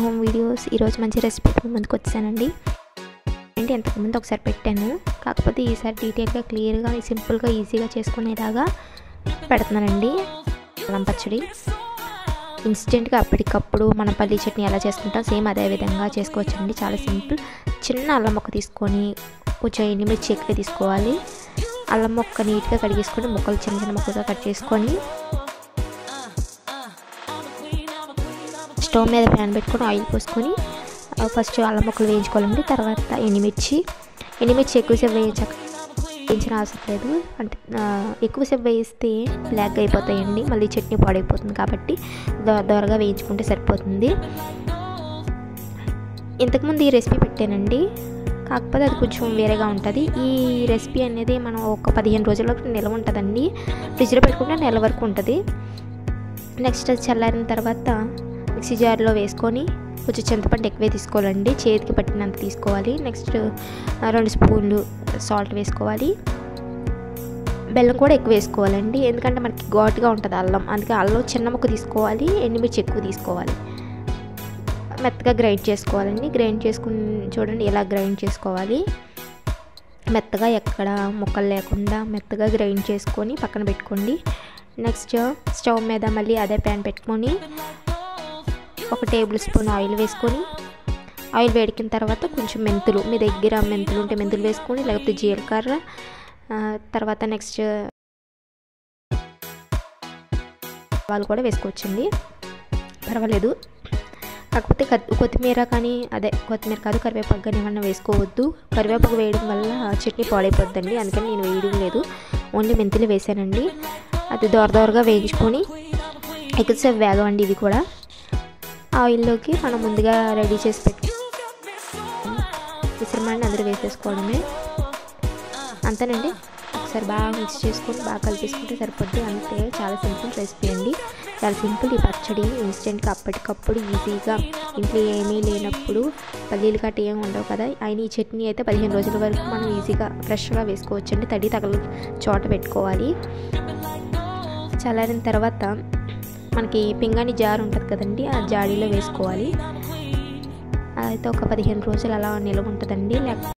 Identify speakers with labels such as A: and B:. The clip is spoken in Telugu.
A: హోమ్ వీడియోస్ ఈరోజు మంచి రెసిపీ ముందుకు వచ్చానండి ఏంటి ఎంతకుముందు ఒకసారి పెట్టాను కాకపోతే ఈసారి డీటెయిల్గా క్లియర్గా సింపుల్గా ఈజీగా చేసుకునేలాగా పెడుతున్నానండి అల్లం పచ్చడి ఇన్స్టెంట్గా అప్పటికప్పుడు మనం పల్లీ చట్నీ ఎలా చేసుకుంటాం సేమ్ అదే విధంగా చేసుకోవచ్చండి చాలా సింపుల్ చిన్న అల్లం ముక్క తీసుకొని కొంచెం ఎండుమిర్చి ఎక్కువ తీసుకోవాలి అల్లం ముక్క నీట్గా కడిగేసుకొని ముక్కలు చిన్న చిన్న ముక్కలుగా కట్ చేసుకొని స్టవ్ మీద ప్యాన్ పెట్టుకొని ఆయిల్ పోసుకొని ఫస్ట్ అల్లం ముక్కలు వేయించుకోవాలండి తర్వాత ఎండుమిర్చి ఎండుమిర్చి ఎక్కువసేపు వేయించక వేయించిన అవసరం లేదు అంటే ఎక్కువసేపు వేయిస్తే బ్లాక్ అయిపోతాయండి మళ్ళీ చట్నీ పాడైపోతుంది కాబట్టి దోరగా వేయించుకుంటే సరిపోతుంది ఇంతకుముందు ఈ రెసిపీ పెట్టానండి కాకపోతే అది కొంచెం వేరేగా ఉంటుంది ఈ రెసిపీ అనేది మనం ఒక పదిహేను రోజుల వరకు నిల్వ ఉంటుందండి ఫ్రిడ్జ్లో పెట్టుకుంటే నెల వరకు ఉంటుంది నెక్స్ట్ అది చల్లారిన తర్వాత మిక్సీ జార్లో వేసుకొని కొంచెం చింతపండు ఎక్కువే తీసుకోవాలండి చేతికి పట్టినంత తీసుకోవాలి నెక్స్ట్ రెండు స్పూన్లు సాల్ట్ వేసుకోవాలి బెల్లం కూడా ఎక్కువ వేసుకోవాలండి ఎందుకంటే మనకి ఘాటుగా ఉంటుంది అల్లం అందుకే అల్లం చిన్న ముక్క తీసుకోవాలి ఎండుమిర్చి ఎక్కువ తీసుకోవాలి మెత్తగా గ్రైండ్ చేసుకోవాలండి గ్రైండ్ చేసుకుని చూడండి ఇలా గ్రైండ్ చేసుకోవాలి మెత్తగా ఎక్కడ ముక్కలు లేకుండా మెత్తగా గ్రైండ్ చేసుకొని పక్కన పెట్టుకోండి నెక్స్ట్ స్టవ్ మీద మళ్ళీ అదే ప్యాన్ పెట్టుకొని ఒక టేబుల్ స్పూన్ ఆయిల్ వేసుకొని ఆయిల్ వేడికిన తర్వాత కొంచెం మెంతులు మీ దగ్గర మెంతులు ఉంటే మెంతులు వేసుకొని లేకపోతే జీలకర్ర తర్వాత నెక్స్ట్ వాళ్ళు కూడా వేసుకోవచ్చండి పర్వాలేదు కాకపోతే కొత్తిమీర కానీ అదే కొత్తిమీర కాదు కరివేపాకు కానీ ఏమన్నా వేసుకోవద్దు కరివేపాకు వేయడం వల్ల చట్నీ పాడైపోద్దండి అందుకని నేను వేయడం లేదు ఓన్లీ మెంతులు వేసానండి అది దోర దోరగా వేయించుకొని ఎక్కువసేపు వేగవండి ఇవి కూడా ఆయిల్లోకి మనం ముందుగా రెడీ చేసి పెట్టి మిశ్రమాన్ని అందరూ వేసేసుకోవడమే అంతేనండి ఒకసారి బాగా మిక్స్ చేసుకొని బాగా కలిపేసుకుంటే సరిపోద్ది అంతే చాలా సింపుల్ రెసిపీ అండి చాలా సింపుల్ ఈ పచ్చడి ఇన్స్టెంట్గా అప్పటికప్పుడు ఈజీగా ఇంట్లో ఏమీ లేనప్పుడు పల్లీలు కట్ట ఏమి ఉండవు కదా అయిన ఈ చట్నీ అయితే పదిహేను రోజుల వరకు మనం ఈజీగా ఫ్రెష్గా వేసుకోవచ్చండి తడి తగల చోట పెట్టుకోవాలి చల్లారిన తర్వాత మనకి పింగాణి జార్ ఉంటుంది కదండి ఆ జాడీలో వేసుకోవాలి అయితే ఒక పదిహేను రోజులు అలా నిలవ ఉంటుందండి లేకపోతే